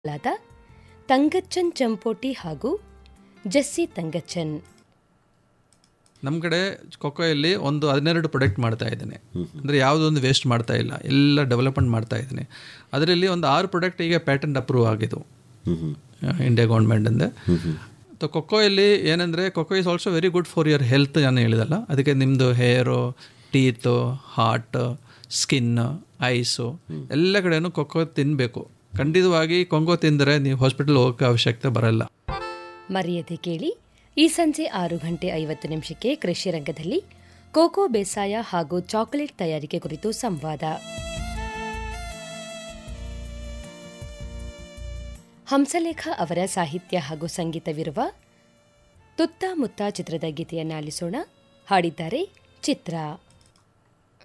ಲಾದ ತಂಗಚ್ಚನ್ ಚಂಪೋಟಿ ಹಾಗೂ ಜಸ್ಸಿ ತಂಗಚ್ಚನ್ ನಮ್ಮ ಕಡೆ ಕೊಕೊಯಲ್ಲಿ ಒಂದು ಹದಿನೆರಡು ಪ್ರಾಡಕ್ಟ್ ಮಾಡ್ತಾ ಇದ್ದೇನೆ ಅಂದರೆ ಯಾವುದೊಂದು ವೇಸ್ಟ್ ಮಾಡ್ತಾ ಇಲ್ಲ ಎಲ್ಲ ಡೆವಲಪ್ಮೆಂಟ್ ಮಾಡ್ತಾ ಇದ್ದೀನಿ ಅದರಲ್ಲಿ ಒಂದು ಆರು ಪ್ರಾಡಕ್ಟ್ ಈಗ ಪ್ಯಾಟೆಂಟ್ ಅಪ್ರೂವ್ ಆಗಿದ್ದು ಇಂಡಿಯಾ ಗೌರ್ಮೆಂಟಿಂದ ಸೊ ಕೊಕೊಯಲ್ಲಿ ಏನಂದರೆ cocoa is also very good for your health ನಾನು ಹೇಳಿದಲ್ಲ ಅದಕ್ಕೆ ನಿಮ್ಮದು hair teeth heart skin eyes ಎಲ್ಲ ಕಡೆನೂ ಕೊಕ್ಕೋ ತಿನ್ನಬೇಕು ಖಂಡಿತವಾಗಿ ಕೊಂಗೋ ತಿಂದರೆ ನೀವು ಹಾಸ್ಪಿಟಲ್ ಹೋಗೋಕ್ಕೆ ಅವಶ್ಯಕತೆ ಬರಲ್ಲ ಮರೆಯದೆ ಕೇಳಿ ಈ ಸಂಜೆ ಆರು ಗಂಟೆ ಐವತ್ತು ನಿಮಿಷಕ್ಕೆ ಕೃಷಿ ರಂಗದಲ್ಲಿ ಕೋಕೋ ಬೇಸಾಯ ಹಾಗೂ ಚಾಕೊಲೇಟ್ ತಯಾರಿಕೆ ಕುರಿತು ಸಂವಾದ ಹಂಸಲೇಖ ಅವರ ಸಾಹಿತ್ಯ ಹಾಗೂ ಸಂಗೀತವಿರುವ ತುತ್ತ ಮುತ್ತ ಚಿತ್ರದ ಗೀತೆಯನ್ನ ಆಲಿಸೋಣ ಹಾಡಿದ್ದಾರೆ ಚಿತ್ರ